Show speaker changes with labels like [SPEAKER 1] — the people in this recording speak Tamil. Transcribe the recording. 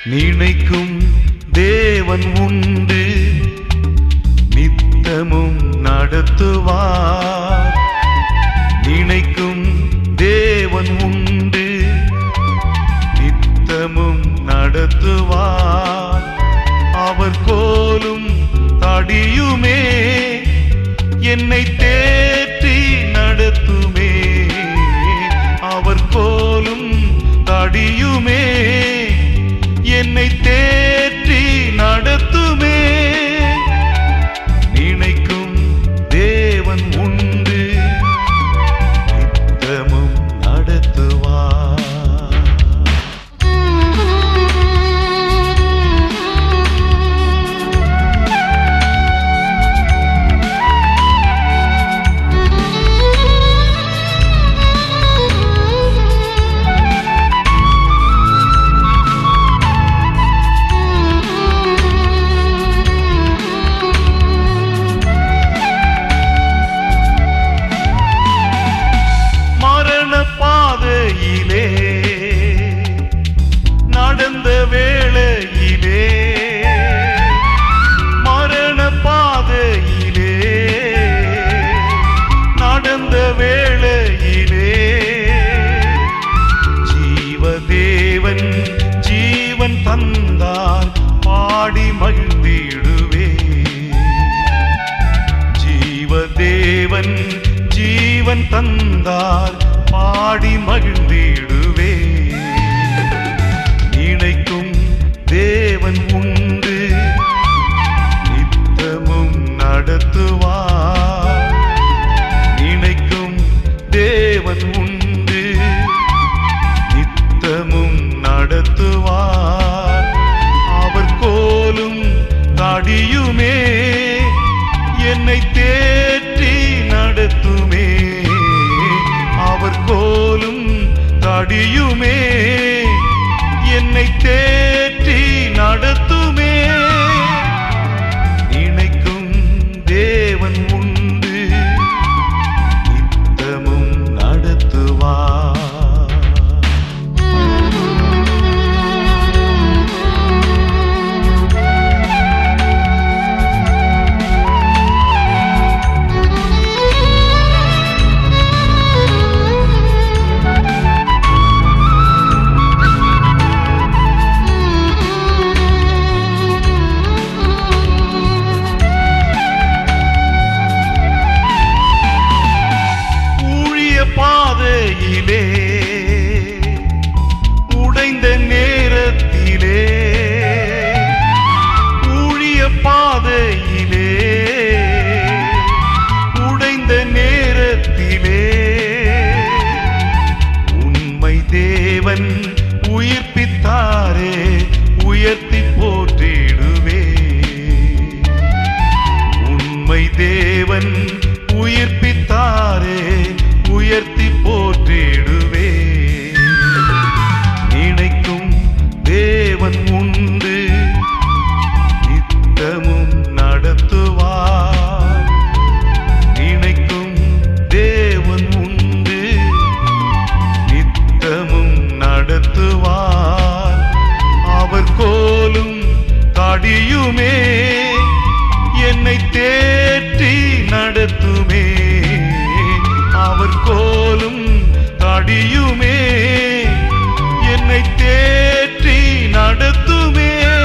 [SPEAKER 1] நினைக்கும் தேவன் உண்டு நித்தமும் நடத்துவார் நினைக்கும் தேவன் உண்டு நித்தமும் நடத்துவார் அவர் கோலும் தடியுமே என்னை தேற்றி நடத்துமே அவர் கோலும் தடியுமே என்னை தேற்றி நடத்துமே நினைக்கும் தேவன் உண்டு நித்தமும் நடத்துவார் மரண பாதையிலே நடந்த வேளையிலே மரண பாதையிலே நடந்த வேளையிலே ஜீவதேவன் ஜீவன் தந்தார் பாடி மகிழ்ந்திடுவே ஜீவதேவன் ஜீவன் தந்தார் பாடி மகிழ்ந்திடுவே நினைக்கும் தேவன் உண்டு நித்தமும் நடத்துவார் நினைக்கும் தேவன் உண்டு நித்தமும் நடத்துவார் அவர் கோலும் தடியுமே என்னை தேற்றி நடத்துமே அவர் கோலும் தடியுமே என்னை தேற்றி நடத்துமே நினைக்கும் தேவன் உண்டு நித்தமும் நடத்துவார் ஊழிய பாதையிலே உடைந்த நேரத்திலே ஊழிய பாதையிலே உடைந்த நேரத்திலே உண்மை தேவன் உயிர்ப்பித்தாரே உயர்த்தி போற்றிடுவே உண்மை தேவன் உயிர்ப்பித்தாரே உயர்த்தி போற்றிடுவே நினைக்கும் தேவன் உண்டு நித்தமும் நடத்துவார் நினைக்கும் தேவன் உண்டு நித்தமும் நடத்துவார் அவர் கோலும் தடியுமே என்னை தேற்றி நடத்துமே அவர் கோலும் தடியுமே என்னை தேற்றி நடத்துமே